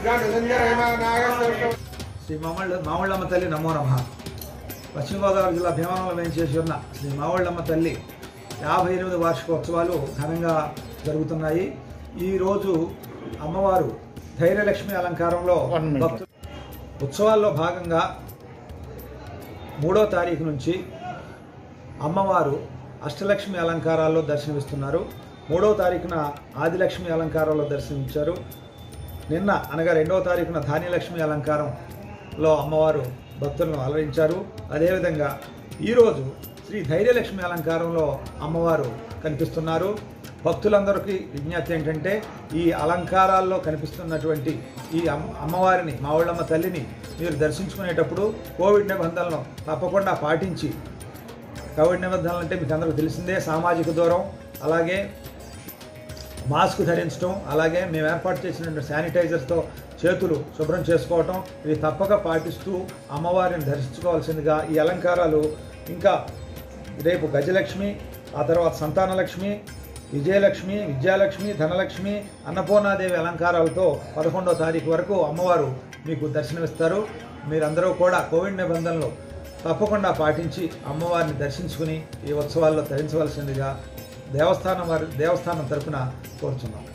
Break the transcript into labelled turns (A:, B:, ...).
A: శ్రీ మామళ్ళ మామళ్ళమ్మ తల్లి నమో నమ పశ్చిమ గోదావరి జిల్లా భీమవరంలో వేయించేసి ఉన్న శ్రీ మామళ్ళమ్మ తల్లి యాభై ఎనిమిది వార్షికోత్సవాలు ఘనంగా జరుగుతున్నాయి ఈరోజు అమ్మవారు ధైర్యలక్ష్మి అలంకారంలో
B: One minute.
A: భక్తు ఉత్సవాల్లో భాగంగా మూడో తారీఖు నుంచి అమ్మవారు అష్టలక్ష్మి అలంకారాల్లో దర్శనమిస్తున్నారు మూడో తారీఖున ఆదిలక్ష్మి అలంకారంలో దర్శనమిచ్చారు నిన్న అనగా రెండవ తారీఖున ధాన్యలక్ష్మి అలంకారంలో అమ్మవారు భక్తులను అలరించారు అదేవిధంగా ఈరోజు శ్రీ ధైర్యలక్ష్మి అలంకారంలో అమ్మవారు కనిపిస్తున్నారు భక్తులందరికీ విజ్ఞప్తి ఏంటంటే ఈ అలంకారాల్లో కనిపిస్తున్నటువంటి ఈ అమ్మ అమ్మవారిని మావుళ్ళమ్మ తల్లిని మీరు దర్శించుకునేటప్పుడు కోవిడ్ నిబంధనలను తప్పకుండా పాటించి కోవిడ్ నిబంధనలు అంటే మీకు అందరికీ తెలిసిందే సామాజిక దూరం అలాగే మాస్క్ ధరించడం అలాగే మేము ఏర్పాటు చేసిన శానిటైజర్స్తో చేతులు శుభ్రం చేసుకోవటం ఇవి తప్పక పాటిస్తూ అమ్మవారిని దర్శించుకోవాల్సిందిగా ఈ అలంకారాలు ఇంకా రేపు గజలక్ష్మి ఆ తర్వాత సంతానలక్ష్మి విజయలక్ష్మి విద్యాలక్ష్మి ధనలక్ష్మి అన్నపూర్ణాదేవి అలంకారాలతో పదకొండో తారీఖు వరకు అమ్మవారు మీకు దర్శనమిస్తారు మీరందరూ కూడా కోవిడ్ నిబంధనలు తప్పకుండా పాటించి అమ్మవారిని దర్శించుకుని ఈ ఉత్సవాల్లో తరించవలసిందిగా దేవస్థానం వారి దేవస్థానం తరపున కోరుచున్నాం